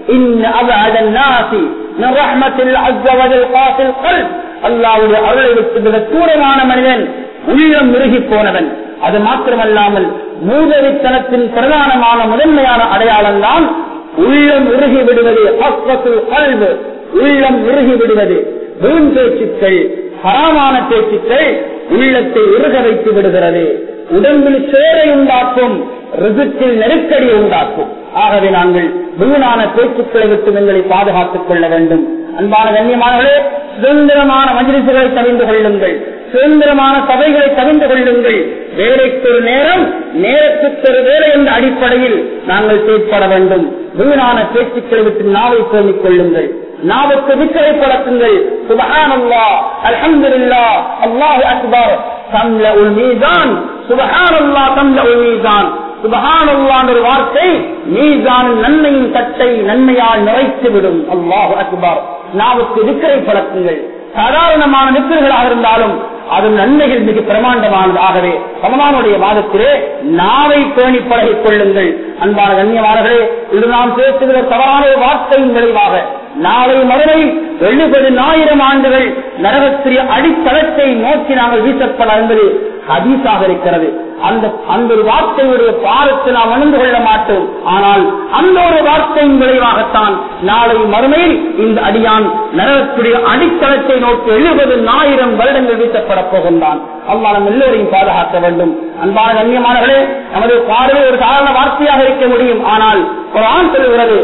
அல்லாவுடைய அருளை விட்டு மிக தூரமான மனிதன் உள்ளம் மிருகி போனவன் அது மாத்திரமல்லாமல் மூதவித்தனத்தின் பிரதானமான முதன்மையான அடையாளம் தான் உள்ளம் உருகி விடுவது கல்வு உள்ளம் உருகி விடுவது வீண் பேச்சுக்கள் ஹராமான பேச்சுக்கள் உள்ளத்தை உருக வைத்து விடுகிறது உடம்பில் சேரை உண்டாக்கும் ரிசுக்கில் நெருக்கடி உண்டாக்கும் ஆகவே நாங்கள் வீணான பேச்சுக்களை விட்டு எங்களை பாதுகாத்துக் கொள்ள வேண்டும் அன்பான கண்ணியமானவர்களே சுதந்திரமான மஜிலிசுகளை தவிர்ந்து கொள்ளுங்கள் சுதந்திரமான சபைகளை தவிர்ந்து கொள்ளுங்கள் வேலைக்கு ஒரு நேரம் நேரத்துக்கு ஒரு வேலை என்ற அடிப்படையில் நாங்கள் செயற்பட வேண்டும் வீணான பேச்சுக்களை விட்டு நாவை பேணிக் கொள்ளுங்கள் நாவுக்கு விக்கரை பழக்குங்கள் சுபஹானல்லா அல்ஹம்துலில்லா அல்லாஹு அக்பர் தம்ல உல் மீதான் சுபஹானல்லா தம்ல உல் மீதான் சுபஹானல்லான் ஒரு வார்த்தை மீதான் நன்மையின் தட்டை நன்மையால் நிறைத்துவிடும் அல்லாஹு அக்பர் நாவுக்கு விக்கரை பழக்குங்கள் சாதாரணமான நிற்கர்களாக இருந்தாலும் அது நன்மைகள் மிக பிரமாண்டமானது ஆகவே ரமலானுடைய மாதத்திலே நாவை பேணி பழகிக் கொள்ளுங்கள் அன்பான கண்ணியமானவர்களே இது நாம் பேசுகிற தவறான ஒரு வார்த்தையின் விளைவாக நாளை மறுமை எழுபது ஆயிரம் ஆண்டுகள் நரகத்திரிய அடித்தளத்தை நோக்கி நாங்கள் வீசப்பட என்பது ஹதீஸாக இருக்கிறது அந்த அந்த ஒரு வார்த்தையுடைய பாரத்தை நாம் உணர்ந்து கொள்ள மாட்டோம் ஆனால் அந்த ஒரு வார்த்தையின் விளைவாகத்தான் நாளை மறுமையில் இந்த அடியான் நரகத்துடைய அடித்தளத்தை நோக்கி எழுபது ஆயிரம் வருடங்கள் வீசப்பட போகின்றான் அல்லா நம் எல்லோரையும் பாதுகாக்க வேண்டும் அன்பான கண்ணியமானவர்களே நமது பார்வை ஒரு சாதாரண வார்த்தையாக இருக்க முடியும் ஆனால் ஒரு ஆண் சொல்லுகிறது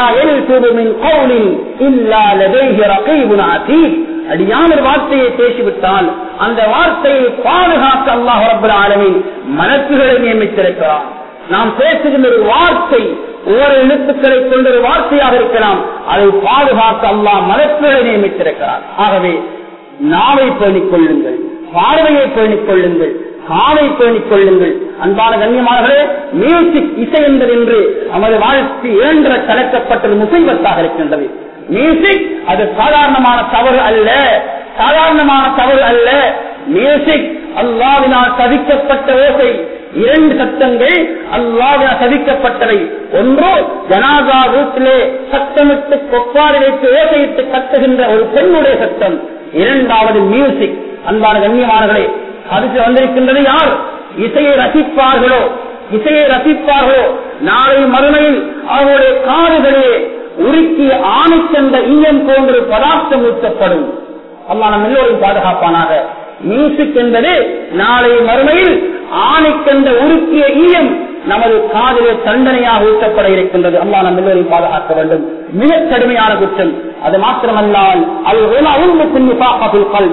அடியான ஒரு வார்த்தையை பேசிவிட்டால் அந்த வார்த்தையை பாதுகாக்க அல்லாஹ் ரப்பல் ஆலமீன் மலக்குகளை நியமித்திருக்கிறான் நாம் பேசுகின்ற ஒரு வார்த்தை ஒவ்வொரு எழுத்துக்களை கொண்ட ஒரு வார்த்தையாக இருக்கலாம் அதை பாதுகாக்க அல்லாஹ் மலக்குகளை நியமித்திருக்கிறார் ஆகவே நாவை பேணிக் கொள்ளுங்கள் பார்வையை பேணிக் கொள்ளுங்கள் காலை பேணிக் கொள்ளுங்கள் அன்பான கண்ணியமானவர்களே மியூசிக் இசை என்பது என்று நமது வாழ்க்கை இரண்டர கலக்கப்பட்டது முசைவத்தாக இருக்கின்றது மியூசிக் அது சாதாரணமான தவறு அல்ல சாதாரணமான தவறு அல்ல மியூசிக் அல்லாவினால் சதிக்கப்பட்ட ஓசை இரண்டு சத்தங்கள் அல்லாவினால் சதிக்கப்பட்டவை ஒன்று ஜனாதா வீட்டிலே சத்தமிட்டு கொப்பாரி வைத்து ஓசையிட்டு கத்துகின்ற ஒரு பெண்ணுடைய சத்தம் இரண்டாவது மியூசிக் அன்பான கண்ணியமானவர்களே அதுக்கு வந்திருக்கின்றது யார் இசையை ரசிப்பார்களோ இசையை ரசிப்பார்களோ நாளை மறுமையில் அவர்களுடைய காதுகளே உருக்கி ஆணைச்சந்த ஈயம் போன்ற பதார்த்தம் ஊற்றப்படும் அல்லா நம் எல்லோரும் பாதுகாப்பானாக மியூசிக் என்பது நாளை மறுமையில் ஆணைக்கந்த உருக்கிய ஈயம் நமது காதலே தண்டனையாக ஊட்டப்பட இருக்கின்றது அல்லா நம் எல்லோரையும் பாதுகாக்க வேண்டும் மிக கடுமையான குற்றம் அது மாத்திரமல்லால் அது கல்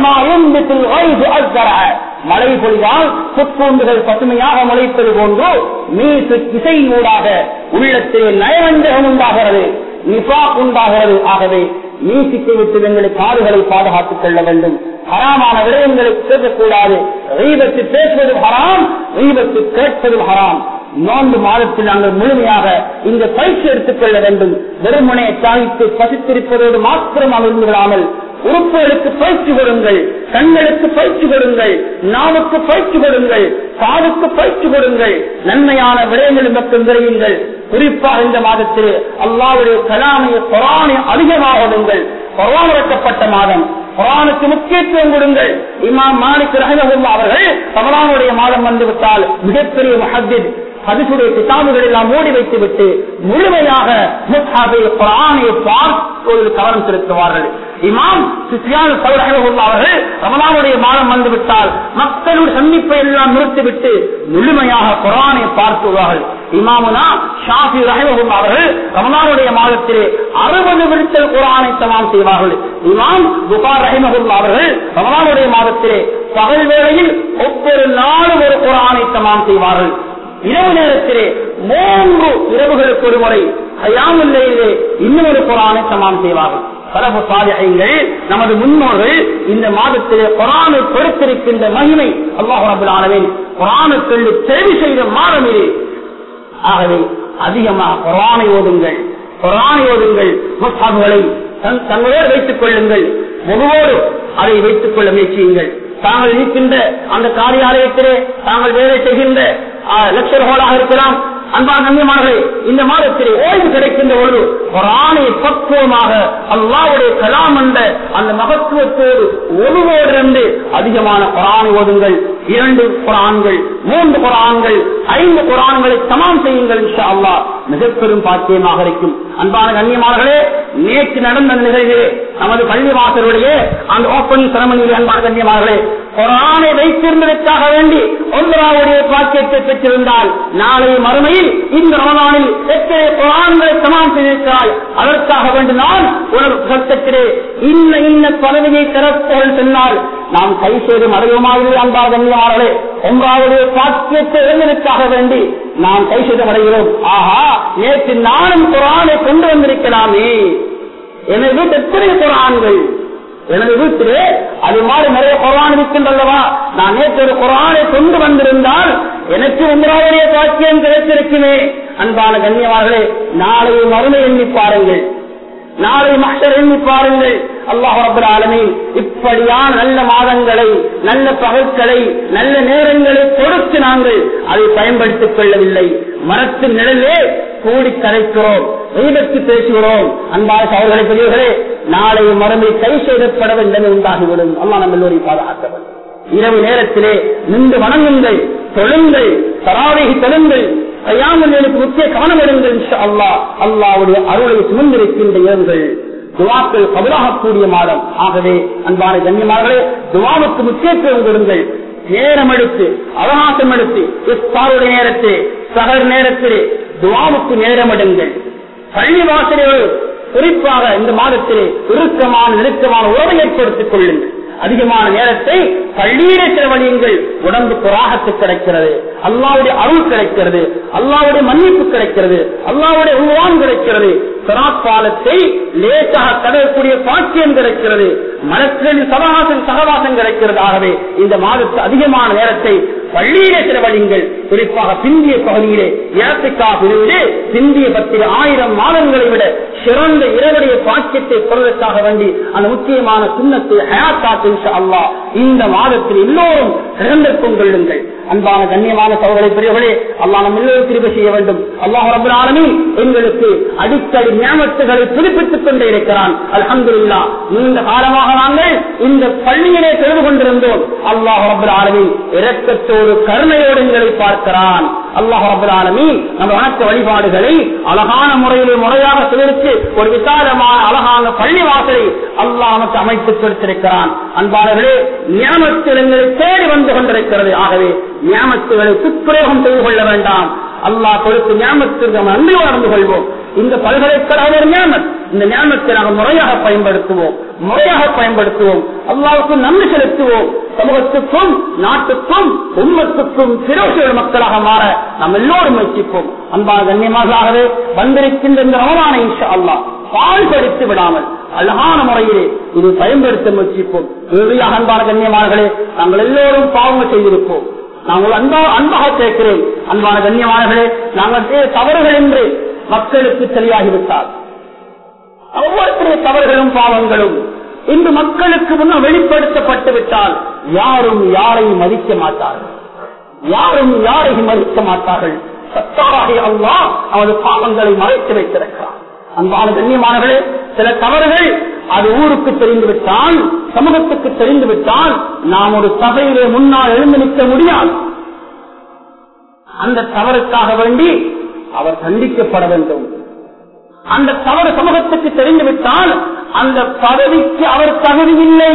மழை பொழிவால் புற்பூண்டுகள் பசுமையாக முளைப்பது போன்று மீசு இசையூடாக உள்ளத்தில் நயவஞ்சகம் உண்டாகிறது நிபாக் உண்டாகிறது ஆகவே மீசிக்கை விட்டு எங்களை காடுகளை பாதுகாத்துக் கொள்ள வேண்டும் ஹராமான விடயங்களை கேட்கக்கூடாது ரீபத்து பேசுவது ஹராம் ரீபத்து கேட்பது ஹராம் நோன்பு மாதத்தில் நாங்கள் முழுமையாக இந்த பயிற்சி எடுத்துக் கொள்ள வேண்டும் வெறுமனே தாய்த்து பசித்திருப்பதோடு மாத்திரம் அமர்ந்து விடாமல் உறுப்புகளுக்கு பயிற்சி கொடுங்கள் கண்களுக்கு பயிற்சி கொடுங்கள் நாவுக்கு பயிற்சி கொடுங்கள் காதுக்கு பயிற்சி கொடுங்கள் நன்மையான விடயங்களை மட்டும் விரையுங்கள் குறிப்பாக இந்த மாதத்தில் அல்லாவுடைய கலாமைய கொரானை அதிகமாகுங்கள் கொரானிறக்கப்பட்ட மாதம் குரானுக்கு முக்கியத்துவம் கொடுங்கள் இமாம் மாலிக் ரஹமகுல்லா அவர்கள் ரமலானுடைய மாதம் வந்துவிட்டால் மிகப்பெரிய மஹத்தித் ஹதிசுடைய கிதாபுகள் எல்லாம் மூடி வைத்து விட்டு முழுமையாக முஸ்ஹாபை குரானை பார்ப்பது கவனம் செலுத்துவார்கள் இமாம் சுஃபியான் சௌர் ரஹமகுல்லா அவர்கள் ரமலானுடைய மாதம் வந்துவிட்டால் மக்களுடைய சந்திப்பை எல்லாம் நிறுத்திவிட்டு முழுமையாக குரானை பார்த்துவார்கள் இமாமுனா ஷாஃபி ரஹமகுல்லா அவர்கள் ரமலானுடைய மாதத்திலே அறுபது விழுத்தல் குரானை தமாம் செய்வார்கள் இமாம் புகார் ரஹிமகுல்லா அவர்கள் ரமலானுடைய மாதத்திலே பகல் வேளையில் ஒவ்வொரு நாளும் ஒரு குரானை தமாம் செய்வார்கள் இரவு நேரத்திலே மூன்று இரவுகளுக்கு ஒரு முறை ஹயாமுல்லையிலே இன்னொரு குரானை தமாம் செய்வார்கள் பரபு சாதிகள் நமது முன்னோர்கள் இந்த மாதத்திலே குரானை கொடுத்திருக்கின்ற மகிமை அல்லாஹ் ரபுல்லானவின் குரானுக்கு தேவி செய்த மாதம் இது ஆகவே அதிகமாக குரானை ஓதுங்கள் குரானை ஓதுங்கள் முஸ்ஹாபுகளை தங்களோடு வைத்துக் கொள்ளுங்கள் முழுவோடு அதை வைத்துக் கொள்ள முயற்சியுங்கள் தாங்கள் இருக்கின்ற அந்த காரியாலயத்திலே தாங்கள் வேலை செய்கின்ற லட்சர்களாக இருக்கலாம் அன்பான நன்மையானவர்களே இந்த மாதத்திலே ஓய்வு கிடைக்கின்ற பொழுது குரானை பக்குவமாக அல்லாவுடைய கலாம் என்ற அந்த மகத்துவத்தோடு ஒருவோடு அதிகமான குரானை ஓதுங்கள் இரண்டு குரான்கள் மூன்று குரான்கள் ஐந்து குரான்களை சமான் செய்யுங்கள் இன்ஷா அல்லா மிக பெரும் பாக்கியமாக இருக்கும் அன்பான கண்ணியமானர்களே நேற்று நடந்த நிகழ்வு நமது பள்ளிவாசலுடைய அந்த ஓப்பனிங் செரமனியில் அன்பான கண்ணியமானர்களே குரானை வைத்திருந்ததற்காக வேண்டி ஒன்றாவுடைய பாக்கியத்தை பெற்றிருந்தால் நாளை மறுமையில் இந்த ரமலானில் எத்தனை குரான்களை சமான் செய்திருக்கிறாய் அதற்காக வேண்டி நான் உனக்கு சத்தத்திலே இன்ன இன்ன பதவியை திறப்போல் சொன்னால் நாம் கை சேரும் அடையுமாறு அன்பாக கண்ணியமானர்களே ஒன்றாவுடைய பாக்கியத்தை இழந்ததற்காக வேண்டி நாம் கை சேதம் அடைகிறோம் ஆஹா நேற்று நானும் குரானை கொண்டு வந்திருக்கலாமே எனது வீட்டு எத்தனை குரான்கள் எனது வீட்டிலே அது மாதிரி நிறைய குரான் இருக்கின்றல்லவா நான் நேற்று ஒரு குரானை கொண்டு வந்திருந்தால் எனக்கு ஒன்றாவுடைய பாக்கியம் கிடைத்திருக்குமே அன்பான கண்ணியமார்களே நாளை மறுமை எண்ணி பாருங்கள் நாளை மக்கள் எண்ணி பாருங்கள் அல்லாஹ் ஆலமீன் இப்படியான நல்ல மாதங்களை நல்ல பகல்களை நல்ல நேரங்களை கொடுத்து நாங்கள் அதை பயன்படுத்திக் கொள்ளவில்லை மரத்தின் நிழலே கூடி கரைக்கிறோம் தெய்வத்து பேசுகிறோம் அன்பான சவர்களை பெரியவர்களே நாளை மறுமை கை செய்தப்பட வேண்டும் உண்டாகிவிடும் அம்மா நம்ம எல்லோரையும் பாதுகாக்க வேண்டும் இரவு நேரத்திலே நின்று வணங்குங்கள் தொழுங்கள் தராவேகி தொழுங்கள் கையாமல் எனக்கு முக்கிய கவனம் எடுங்கள் அல்லா அல்லாவுடைய அருளை சுமந்திருக்கின்ற இரவுகள் துவாக்கள் கபலாகக்கூடிய மாதம் ஆகவே அன்பான கண்ணியமார்களே துவாவுக்கு முக்கியத்துவம் கொடுங்கள் நேரம் எடுத்து அவகாசம் எடுத்து இஃப்தாருடைய நேரத்தில் சகர் நேரத்திலே துவாவுக்கு நேரம் எடுங்கள் பள்ளி வாசல்கள் குறிப்பாக இந்த மாதத்திலே இறுக்கமான நெருக்கமான உறவை ஏற்படுத்திக் கொள்ளுங்கள் அதிகமான நேரத்தை பள்ளியிலே செலவழியுங்கள் உடம்புக்கு ராகத்து கிடைக்கிறது அல்லாவுடைய அருள் கிடைக்கிறது அல்லாவுடைய மன்னிப்பு கிடைக்கிறது அல்லாவுடைய உருவான் கிடைக்கிறது காலத்தை லேசாக கடக்கக்கூடிய பாக்கியம் கிடைக்கிறது மனத்தின் சகவாசம் சகவாசம் கிடைக்கிறது ஆகவே இந்த மாதத்து அதிகமான நேரத்தை பள்ளியிலே செலவழிங்கள் குறிப்பாக பிந்திய பகுதியிலே இறத்துக்காக பிரிவிலே பிந்திய பத்தில் ஆயிரம் மாதங்களை விட சிறந்த இரவுடைய பாக்கியத்தை பெறுவதற்காக வேண்டி அந்த முக்கியமான சுண்ணத்தை ஹயாத்தாத்து அல்லா இந்த மாதத்தில் எல்லோரும் சிறந்திருக்கும் கொள்ளுங்கள் அன்பான கண்ணியமான சோதனை பெரியவர்களே அல்லா நம் எல்லோரும் திருப்பி செய்ய வேண்டும் அல்லாஹ் ரபுல்லாலுமே எங்களுக்கு அடிக்கடி ஞாபகத்துகளை புதுப்பித்துக் கொண்டே இருக்கிறான் அல்ஹம்துல்லா நீண்ட காலமாக நாங்கள் இந்த பள்ளியிலே தெரிந்து கொண்டிருந்தோம் அல்லாஹ் ரபுல்லாலுமே இரக்கத்தோடு கருணையோடு எங்களை பார்க்கிறான் அல்லாஹ் ரபுல்லாலுமே நம்ம வணக்க வழிபாடுகளை அழகான முறையிலே முறையாக சிலருக்கு ஒரு விசாலமான அழகான பள்ளி வாசலை அல்லாஹ் நமக்கு அமைத்து கொடுத்திருக்கிறான் அன்பாளர்களே ஞாபகத்தில் எங்களை தேடி வந்து கொண்டிருக்கிறது ஆகவே ஞாபகத்துகளை துப்பிரயோகம் செய்து கொள்ள வேண்டாம் அல்லாஹ் கொடுத்து ஞாபகத்திற்கு நாம் அன்பு நடந்து கொள்வோம் இந்த பல்கலைக்கழக ஒரு ஞாபகம் இந்த ஞாபகத்தை நாங்கள் முறையாக பயன்படுத்துவோம் முறையாக பயன்படுத்துவோம் அல்லாவுக்கு நன்றி செலுத்துவோம் சமூகத்துக்கும் நாட்டுக்கும் உண்மத்துக்கும் சிரோசியல் மக்களாக மாற நாம் எல்லோரும் முயற்சிப்போம் அன்பான கண்ணியமாகவே வந்திருக்கின்ற இந்த ரமலான இன்ஷா அல்லாஹ் பாழ்படுத்தி விடாமல் அழகான முறையிலே இது பயன்படுத்த முயற்சிப்போம் இறுதியாக அன்பான கண்ணியமானர்களே நாங்கள் எல்லோரும் பாவங்கள் செய்திருப்போம் நாங்கள் அன்பா அன்பாக கேட்கிறேன் அன்பான கண்ணியமானர்களே நாங்கள் செய்த தவறுகள் என்று மக்களுக்கு தெளிவாகிவிட்டார் ஒவ்வொருத்தருடைய தவறுகளும் பாவங்களும் இன்று மக்களுக்கு முன்னால் வெளிப்படுத்தப்பட்டு விட்டால் யாரும் யாரையும் மதிக்க மாட்டார்கள் யாரும் யாரையும் மதிக்க மாட்டார்கள் சத்தாராகி அல்லா அவரது பாவங்களை மறைத்து வைத்திருக்கிறார் அன்பான கண்ணியமானவர்களே சில தவறுகள் அது ஊருக்கு தெரிந்துவிட்டால் சமூகத்துக்கு தெரிந்துவிட்டால் நாம் ஒரு சபையிலே முன்னால் எழுந்து நிற்க முடியாது அந்த தவறுக்காக வேண்டி அவர் தண்டிக்கப்பட வேண்டும் அந்த தவறு சமூகத்துக்கு தெரிந்துவிட்டால் அந்த பதவிக்கு அவர் தகுதி இல்லை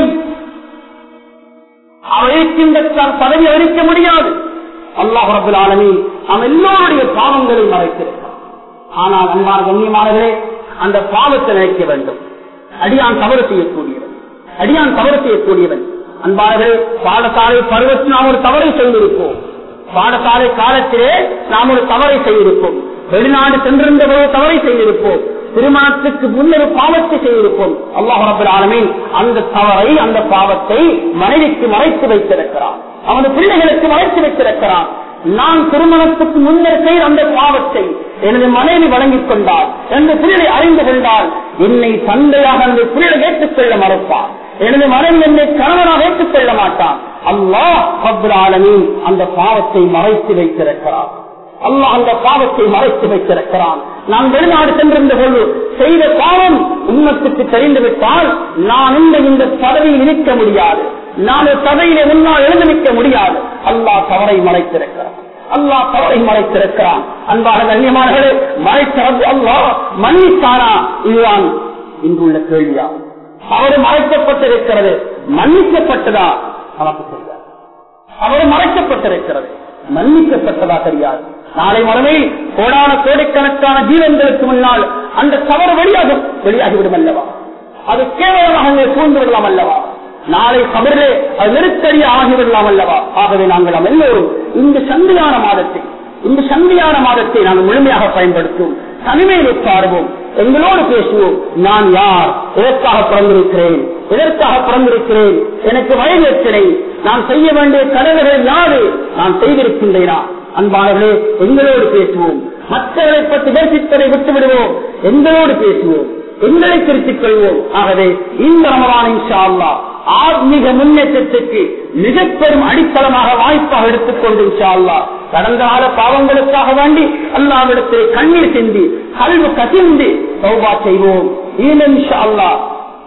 அவர் இருக்கின்ற பதவி அளிக்க முடியாது அல்லாஹ் ரபுல் ஆலமி நாம் எல்லோருடைய பாவங்களை மறைத்திருக்கிறார் ஆனால் அன்பான கண்ணியமானவர்களே அந்த பாவத்தை நினைக்க வேண்டும் அடியான் தவறு செய்யக்கூடியவன் அடியான் தவறு செய்யக்கூடியவன் அன்பானவர்களே பாடசாலை பருவத்தில் நாம் ஒரு தவறை செய்திருப்போம் பாடசாலை காலத்திலே நாம் ஒரு தவறை செய்திருப்போம் வெளிநாடு சென்றிருந்த போது தவறை செய்திருப்போம் திருமணத்துக்கு முன்னொரு பாவத்தை செய்திருப்போம் அல்லாஹ் ரபுல் ஆலமீன் அந்த தவறை அந்த பாவத்தை மனைவிக்கு மறைத்து வைத்திருக்கிறான் அவனது பிள்ளைகளுக்கு மறைத்து வைத்திருக்கிறான் நான் திருமணத்துக்கு முன்னர் செய்த அந்த பாவத்தை எனது மனைவி வழங்கிக் கொண்டால் எனது பிள்ளை அறிந்து கொண்டால் என்னை தந்தையாக அந்த பிள்ளை ஏற்றுக்கொள்ள மறுப்பான் எனது மனைவி என்னை கணவனாக ஏற்றுக்கொள்ள மாட்டான் அல்லாஹ் அப்துல் ஆலமீன் அந்த பாவத்தை மறைத்து வைத்திருக்கிறார் அல்லாஹ் அந்த பாவத்தை மறைத்து வைத்திருக்கிறான் நான் வெளிநாடு சென்றிருந்த போது செய்த பாவம் உண்மத்துக்கு தெரிந்துவிட்டால் நான் இந்த இந்த பதவியில் இருக்க முடியாது நான் ஒரு சபையிலே முன்னால் எழுந்து நிற்க முடியாது அல்லாஹ் தவறை மறைத்திருக்கிறான் அல்லாஹ் தவறை மறைத்திருக்கிறான் அன்பான கண்ணியமானர்களே மறைத்தது அல்லாஹ் மன்னித்தானா இதுதான் இன்றுள்ள கேள்வியா அவர் மறைக்கப்பட்டிருக்கிறது மன்னிக்கப்பட்டதா நமக்கு தெரியாது அவர் மறைக்கப்பட்டிருக்கிறது மன்னிக்கப்பட்டதா தெரியாது நாளை மறுமை கோடான கோடிக்கணக்கான ஜீவன்களுக்கு முன்னால் அந்த தவறு வெளியாக வெளியாகிவிடும் அல்லவா அது கேவலமாக சூழ்ந்து விடலாம் அல்லவா நாளை கபரிலே அது நெருக்கடியா ஆகிவிடலாம் அல்லவா ஆகவே நாங்கள் நாம் எல்லோரும் இந்த சந்தியான மாதத்தை இந்த சந்தியான மாதத்தை நாங்கள் முழுமையாக பயன்படுத்துவோம் தனிமையில் உட்காருவோம் எங்களோடு பேசுவோம் நான் யார் எதற்காக பிறந்திருக்கிறேன் எதற்காக பிறந்திருக்கிறேன் எனக்கு வயது எத்தனை நான் செய்ய வேண்டிய கடவுள்கள் யாரு நான் செய்திருக்கின்றேனா அன்பானவர்களே எங்களோடு பேசுவோம் மற்றவர்களை பற்றி பேசித்ததை விட்டு விடுவோம் எங்களோடு பேசுவோம் எங்களை திருத்திக் கொள்வோம் ஆகவே இந்த ரமலான் இன்ஷா அல்லாஹ் ஆத்மீக முன்னேற்றத்துக்கு மிக பெரும் அடித்தளமாக வாய்ப்பாக எடுத்துக்கொண்டு இன்ஷா அல்லாஹ் கடந்த கால பாவங்களுக்காக வேண்டி அல்லாவிடத்தில் கண்ணீர் சிந்தி கல்வு கசிந்து சௌபா செய்வோம் ஈனம் இன்ஷா அல்லாஹ்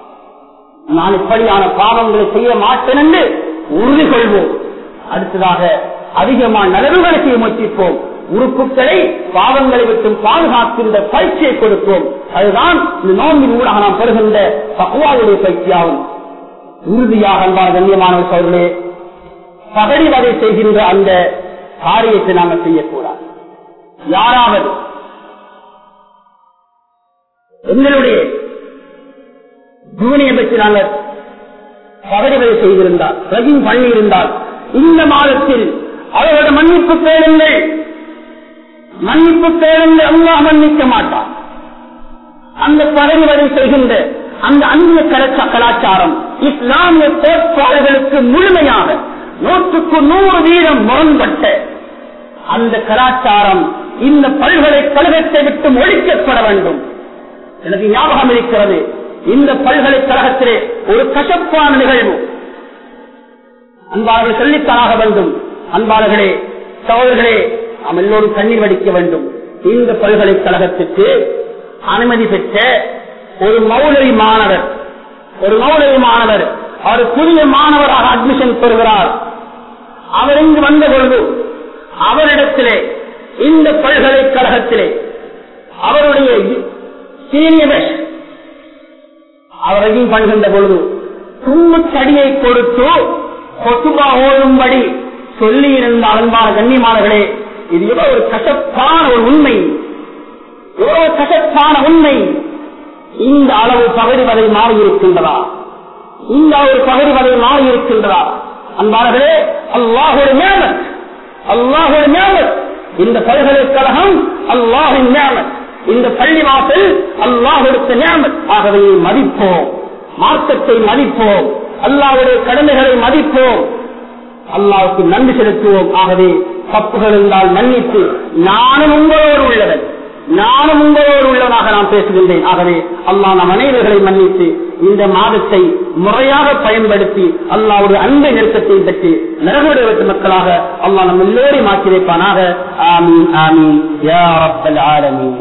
நான் இப்படியான பாவங்களை செய்ய மாட்டேன் என்று உறுதி கொள்வோம் அடுத்ததாக அதிகமான நலவுகளை செய்ய முயற்சிப்போம் உறுப்புகளை பாவங்களை விட்டு பாதுகாக்கின்ற பயிற்சியை கொடுப்போம் அதுதான் இந்த நோன்பின் ஊடாக நாம் பெறுகின்ற பக்குவாவுடைய பயிற்சியாகும் உறுதியாக அன்பான கண்ணியமானவர் அவர்களே பகடி வகை செய்கின்ற அந்த காரியத்தை நாங்கள் செய்யக்கூடாது யாராவது எங்களுடைய ஜூனியை பற்றி நாங்கள் பகடிவை செய்திருந்தால் ரஜின் பண்ணியிருந்தால் இந்த மாதத்தில் அவரோட மன்னிப்பு கேளுங்கள் மன்னிப்பு கேளுங்கள் அல்லாஹ் மன்னிக்க மாட்டான் அந்த பதவிவரை செய்கின்ற அந்த அந்நிய கலாச்சா கலாச்சாரம் இஸ்லாமிய கோட்பாடுகளுக்கு முழுமையாக நூற்றுக்கு நூறு வீதம் முரண்பட்ட அந்த கலாச்சாரம் இந்த பல்கலைக்கழகத்தை விட்டு ஒழிக்கப்பட வேண்டும் எனக்கு ஞாபகம் இருக்கிறது இந்த பல்கலைக்கழகத்திலே ஒரு கசப்பான நிகழ்வு அன்பாளர்கள் சொல்லித்தாக வேண்டும் அன்பாளர்களே சகோதரர்களே நாம் எல்லோரும் கண்ணீர் வடிக்க வேண்டும் இந்த பல்கலைக்கழகத்துக்கு அனுமதி பெற்ற ஒரு மௌலவி மாணவர் ஒரு மௌலவி மாணவர் அவர் புதிய மாணவராக அட்மிஷன் பெறுகிறார் அவர் இங்கு வந்த பொழுது அவரிடத்திலே இந்த பல்கலைக்கழகத்திலே அவருடைய சீனியர் அவர் ரெஜிங் பண்ணுகின்ற பொழுது தும்முத்தடியை கொடுத்து கொசுபா ஓடும்படி சொல்லி இருந்த அன்பான கண்ணியமானர்களே இது எவ்வளவு ஒரு கசப்பான ஒரு உண்மை எவ்வளவு கசப்பான உண்மை இந்த அளவு பகடிவதை மாறி இருக்கின்றதா இந்த ஒரு பகடிவதை மாறி இருக்கின்றதா அன்பானர்களே அல்லாஹுடைய மேமத் அல்லாஹுடைய மேமத் இந்த பல்கலைக்கழகம் அல்லாஹின் மேமத் இந்த பள்ளிவாசல் அல்லாஹுடைய நியமத் ஆகவே மதிப்போம் மார்க்கத்தை மதிப்போம் அல்லாஹுடைய கடமைகளை மதிப்போம் அல்லாவுக்கு நன்றி செலுத்துவோம் ஆகவே தப்புகள் இருந்தால் மன்னித்து நானும் உங்களோடு உள்ளவன் நானும் உங்களோடு உள்ளவனாக நான் பேசுகின்றேன் ஆகவே அல்லாஹ் நம் அனைவர்களை மன்னித்து இந்த மாதத்தை முறையாக பயன்படுத்தி அல்லாவுடைய அன்பை நெருக்கத்தை பெற்று நரகுடைய மக்களாக அல்லாஹ் நம் எல்லோரையும் மாற்றி வைப்பானாக ஆமீன் ஆமீன் யா ரப்பல் ஆலமீன்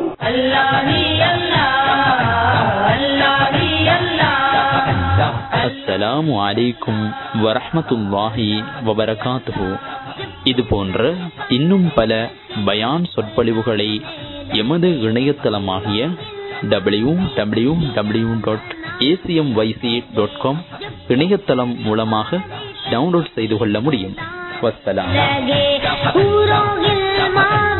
அஸ்ஸலாமு அலைக்கும் வரஹ்மத்துல்லாஹி வபரகாத்துஹு இது போன்ற இன்னும் பல பயான் சொற்பொழிவுகளை எமது இணையதளமாகிய W W W dot ACM YC dot com இணையதளம் மூலமாக டவுன்லோட் செய்து கொள்ள முடியும் வஸ்ஸலாம் लगे पूरों गिल माँ